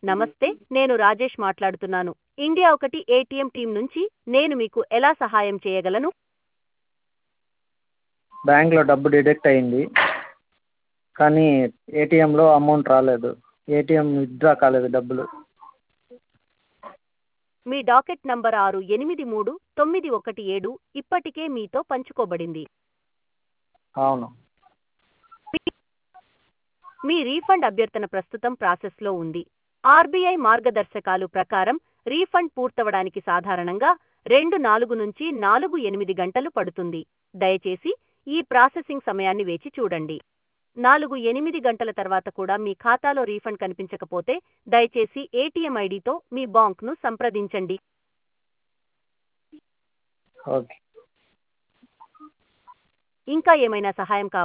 నమస్తే నేను రాజేష్ మాట్లాడుతున్నాను ఇండియా ఒకటి ఏటీఎం టీం నుంచి నేను మీకు ఎలా సహాయం చేయగలను బ్యాంక్లో డబ్బు డిడక్ట్ అయింది కానీ ఏటీఎంలో అమౌంట్ రాలేదు ఏటీఎం విత్డ్రా కాలేదు డబ్బులు మీ డాకెట్ నంబర్ ఆరు ఎనిమిది మూడు తొమ్మిది ఒకటి ఏడు ఇప్పటికే మీతో పంచుకోబడింది అవును మీ రీఫండ్ అభ్యర్థన ప్రస్తుతం ప్రాసెస్లో ఉంది ఆర్బీఐ మార్గదర్శకాలు ప్రకారం రీఫండ్ పూర్తవడానికి సాధారణంగా రెండు నాలుగు నుంచి నాలుగు ఎనిమిది గంటలు పడుతుంది దయచేసి ఈ ప్రాసెసింగ్ సమయాన్ని వేచి చూడండి నాలుగు ఎనిమిది గంటల తర్వాత కూడా మీ ఖాతాలో రీఫండ్ కనిపించకపోతే దయచేసి ఏటీఎం ఐడితో మీ బాంక్ను సంప్రదించండి ఓకే ఇంకా ఏమైనా సహాయం కావాలా